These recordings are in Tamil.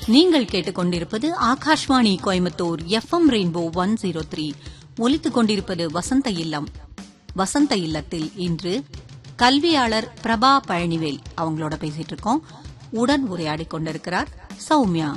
நீங்கள் கேட்டுக்கொண்டிருப்பது Akashvani Coimbatore FM rainbow one zero three ஒலித்துக் கொண்டிருப்பது வசந்த இல்லம் வசந்த இல்லத்தில் இன்று கல்வியாளர் பிரபா பழனிவேல் அவங்களோட பேசிட்டு இருக்கோம் உடன் உரையாடிக் கொண்டிருக்கிறார் சௌமியா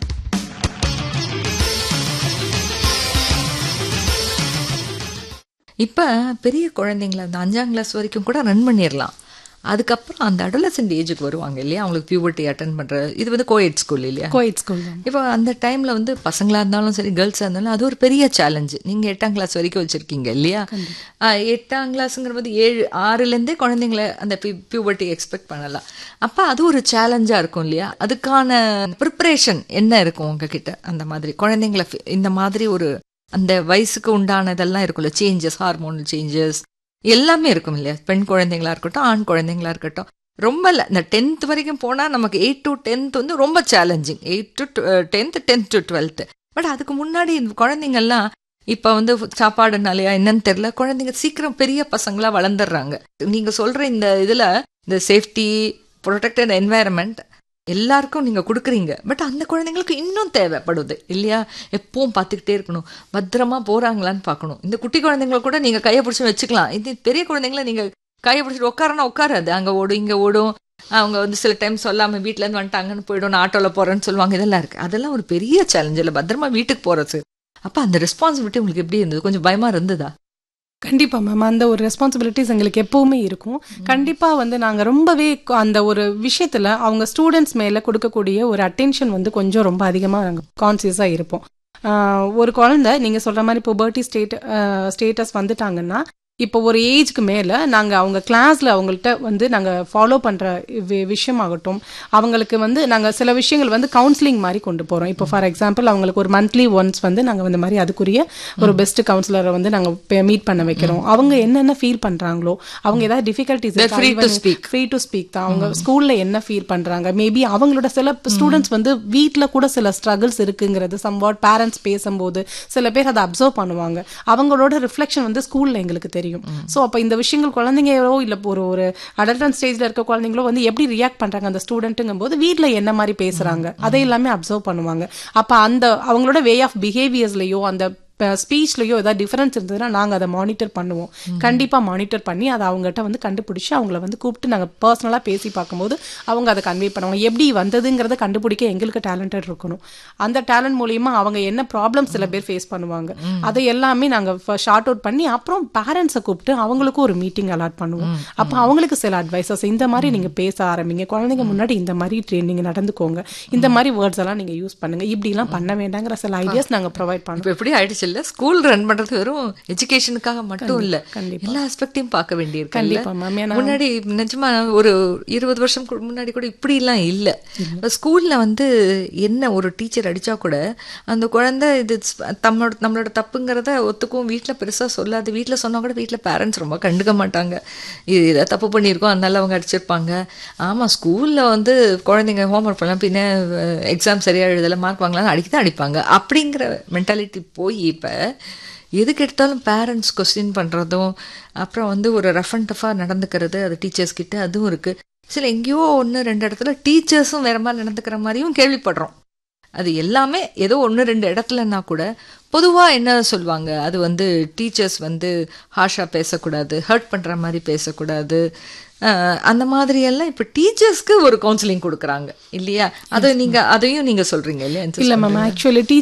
இப்போ பெரிய குழந்தைங்கள அந்த அஞ்சாம் கிளாஸ் வரைக்கும் கூட ரன் பண்ணிடலாம் அதுக்கப்புறம் அந்த அடலசென்ட் ஏஜுக்கு வருவாங்க இல்லையா அவங்களுக்கு பியூபர்ட்டி அட்டன் பண்ற இது வந்து கோயட் ஸ்கூல் இல்லையா கோயட் ஸ்கூல் தான் இப்போ அந்த டைம்ல வந்து பசங்களா இருந்தாலும் சரி கேர்ள்ஸா இருந்தாலும் அது ஒரு பெரிய சேலஞ்சு நீங்க எட்டாம் கிளாஸ் வரைக்கும் வச்சிருக்கீங்க இல்லையா ஆஹ் எட்டாம் கிளாஸ்ங்கிற போது ஏழு ஆறுலேருந்தே குழந்தைங்கள அந்த பியூபர்ட்டி எக்ஸ்பெக்ட் பண்ணலாம் அப்ப அது ஒரு சேலஞ்சா இருக்கும் இல்லையா அதுக்கான ப்ரிப்பரேஷன் என்ன இருக்கும் உங்ககிட்ட அந்த மாதிரி குழந்தைங்கள fi- இந்த மாதிரி ஒரு அந்த வயசுக்கு உண்டானதெல்லாம் இருக்கும்ல சேஞ்சஸ் ஹார்மோனல் சேஞ்சஸ் எல்லாமே இருக்கும் இல்லையா பெண் குழந்தைங்களா இருக்கட்டும் ஆண் குழந்தைங்களா இருக்கட்டும் ரொம்ப இல்லை இந்த டென்த் வரைக்கும் போனால் நமக்கு எயிட் டு டென்த் வந்து ரொம்ப challenging eight to tenth tenth to twelfth but அதுக்கு முன்னாடி இந்த குழந்தைங்கள்லாம் இப்போ வந்து சாப்பாடுனாலயா என்னன்னு தெரியல குழந்தைங்க சீக்கிரம் பெரிய பசங்களா வளர்ந்துடுறாங்க நீங்க சொல்ற இந்த இதுல இந்த சேஃப்டி ப்ரொடெக்டட் என்வாயரன்மெண்ட் எல்லாருக்கும் நீங்க கொடுக்குறீங்க பட் அந்த குழந்தைங்களுக்கு இன்னும் தேவைப்படுது இல்லையா எப்பவும் பார்த்துக்கிட்டே இருக்கணும் பத்திரமா போறாங்களான்னு பார்க்கணும் இந்த குட்டி குழந்தைங்கள கூட நீங்க கையை பிடிச்சி வச்சுக்கலாம் இது பெரிய குழந்தைங்கள நீங்க கையை பிடிச்சிட்டு உட்காரனா உட்காராது அங்க ஓடும் இங்க ஓடும் அவங்க வந்து சில டைம் சொல்லாம வீட்ல இருந்து வந்துட்டாங்கன்னு போயிடும் நான் ஆட்டோல போறேன்னு சொல்லுவாங்க இதெல்லாம் இருக்கு அதெல்லாம் ஒரு பெரிய சேலஞ்ச் இல்லை பத்திரமா வீட்டுக்கு போறது அப்ப அந்த ரெஸ்பான்சிபிலிட்டி உங்களுக்கு எப்படி இருந்தது கொஞ்சம் பயமா இருந்ததா கண்டிப்பா மேம் அந்த ஒரு ரெஸ்பான்சிபிலிட்டிஸ் எங்களுக்கு எப்பவுமே இருக்கும் கண்டிப்பா வந்து நாங்க ரொம்பவே கொ- அந்த ஒரு விஷயத்துல அவங்க ஸ்டூடெண்ட்ஸ் மேல கொடுக்கக்கூடிய ஒரு அட்டென்ஷன் வந்து கொஞ்சம் ரொம்ப அதிகமா நாங்க கான்சியஸா இருப்போம் ஆஹ் ஒரு குழந்தை நீங்க சொல்ற மாதிரி இப்போ பர்த்டே ஸ்டேட் ஸ்டேட்டஸ் வந்துட்டாங்கன்னா இப்போ ஒரு ஏஜ்க்கு மேல நாங்க அவங்க கிளாஸ்ல அவங்கள்ட்ட வந்து நாங்க ஃபாலோ பண்ற வி- விஷயமாகட்டும் அவங்களுக்கு வந்து நாங்க சில விஷயங்கள் வந்து கவுன்சிலிங் மாதிரி கொண்டு போறோம் இப்போ ஃபார் எக்ஸாம்பிள் அவங்களுக்கு ஒரு மந்த்லி ஒன்ஸ் வந்து நாங்க இந்த மாதிரி அதுக்குரிய ஒரு பெஸ்ட் கவுன்சிலரை வந்து நாங்க மீட் பண்ண வைக்கிறோம் அவங்க என்னென்ன ஃபீல் பண்றாங்களோ அவங்க ஏதாவது difficulties They're free to speak. Free to speak தான் அவங்க ஸ்கூல்ல என்ன ஃபீல் பண்றாங்க மேபி அவங்களோட சில ஸ்டூடெண்ட்ஸ் வந்து வீட்ல கூட சில ஸ்ட்ரகிள்ஸ் இருக்குங்கிறது சம்வாட் பேரண்ட்ஸ் பேசும்போது சில பேர் அதை அப்சர்வ் பண்ணுவாங்க அவங்களோட ரிஃப்ளெக்ஷன் வந்து ஸ்கூல்ல எங்களுக்கு தெரியும் சோ அப்ப இந்த விஷயங்கள் குழந்தைங்களோ இல்ல ஒரு ஒரு அடல்டன் ஸ்டேஜ்ல இருக்க குழந்தைங்களோ வந்து எப்படி ரியாக்ட் பண்றாங்க அந்த ஸ்டூடெண்ட்டுங்கும் போது வீட்ல என்ன மாதிரி பேசுறாங்க அதை எல்லாமே அப்சர்வ் பண்ணுவாங்க அப்ப அந்த அவங்களோட வே ஆஃப் பிஹேவியர்ஸ்லயோ அந்த ஸ்பீச்லயோ ஏதாவது டிஃபரன்ஸ் இருந்ததுன்னா நாங்க அதை மானிட்டர் பண்ணுவோம் கண்டிப்பா மானிட்டர் பண்ணி அதை அவங்ககிட்ட வந்து கண்டுபிடிச்சு அவங்கள வந்து கூப்பிட்டு நாங்க பர்சனலா பேசி பார்க்கும்போது அவங்க அதை கன்வே பண்ணுவாங்க எப்படி வந்ததுங்கிறத கண்டுபிடிக்க எங்களுக்கு டேலண்டட் இருக்கணும் அந்த டேலண்ட் மூலியமா அவங்க என்ன ப்ராப்ளம் சில பேர் ஃபேஸ் பண்ணுவாங்க அதை எல்லாமே நாங்க ஷார்ட் அவுட் பண்ணி அப்புறம் பேரண்ட்ஸை கூப்பிட்டு அவங்களுக்கும் ஒரு மீட்டிங் அலாட் பண்ணுவோம் அப்ப அவங்களுக்கு சில அட்வைசஸ் இந்த மாதிரி நீங்க பேச ஆரம்பிங்க குழந்தைங்க முன்னாடி இந்த மாதிரி ட்ரெயினிங் நடந்துக்கோங்க இந்த மாதிரி வேர்ட்ஸ் எல்லாம் நீங்க யூஸ் பண்ணுங்க இப்படி எல்லாம் பண்ண வேண்டாங்கிற சில ஐடியாஸ் நாங்க ப்ரொவைட் பண்ணுவோம் இப்போ எப்படி ஆயிடுச்சு இல்ல ஸ்கூல் ரன் பண்றது வெறும் எஜுகேஷனுக்காக மட்டும் இல்ல கண்டிப்பா. எல்லா ஆஸ்பெக்டையும் பார்க்க வேண்டியிருக்கு கண்டிப்பா மேம் ஏன்னா முன்னாடி நிஜமா ஒரு இருபது வருஷம் கு- முன்னாடி கூட இப்படி எல்லாம் இல்ல ஸ்கூல்ல வந்து என்ன ஒரு டீச்சர் அடிச்சா கூட அந்த குழந்தை இது ஸ்- தம்மோட நம்மளோட தப்புங்கிறத ஒத்துக்கும் வீட்ல பெருசா சொல்லாது வீட்ல சொன்னா கூட வீட்ல பேரண்ட்ஸ் ரொம்ப கண்டுக்க மாட்டாங்க இது இதை தப்பு பண்ணியிருக்கோம் அதனால அவங்க அடிச்சிருப்பாங்க ஆமா ஸ்கூல்ல வந்து குழந்தைங்க ஹோம்ஒர்க் பண்ணலாம் பின்ன எக்ஸாம் சரியா எழுதல மார்க் வாங்கலாம் அடிக்க தான் அடிப்பாங்க அப்படிங்கிற மென்டாலிட்டி போய் இப்ப எதுக்கு எடுத்தாலும் பேரண்ட்ஸ் கொஸ்டின் பண்றதும் அப்புறம் வந்து ஒரு ரஃப் அண்ட் டஃபாக நடந்துக்கிறது அது டீச்சர்ஸ் கிட்ட அதுவும் இருக்கு சில எங்கேயோ ஒன்று ரெண்டு இடத்துல டீச்சர்ஸும் வேற மாதிரி நடந்துக்கிற மாதிரியும் கேள்விப்படுறோம் அது எல்லாமே ஏதோ ஒன்று ரெண்டு இடத்துலன்னா கூட பொதுவாக என்ன சொல்லுவாங்க அது வந்து டீச்சர்ஸ் வந்து ஹாஷா பேசக்கூடாது ஹர்ட் பண்ணுற மாதிரி பேசக்கூடாது அஹ், அந்த மாதிரி எல்லாம் இப்போ டீச்சர்ஸ்க்கு ஒரு கவுன்சிலிங் கொடுக்குறாங்க இல்லையா அதை நீங்க அதையும் நீங்க சொல்றீங்க இல்லையா இல்ல மேம் ஆக்சுவலி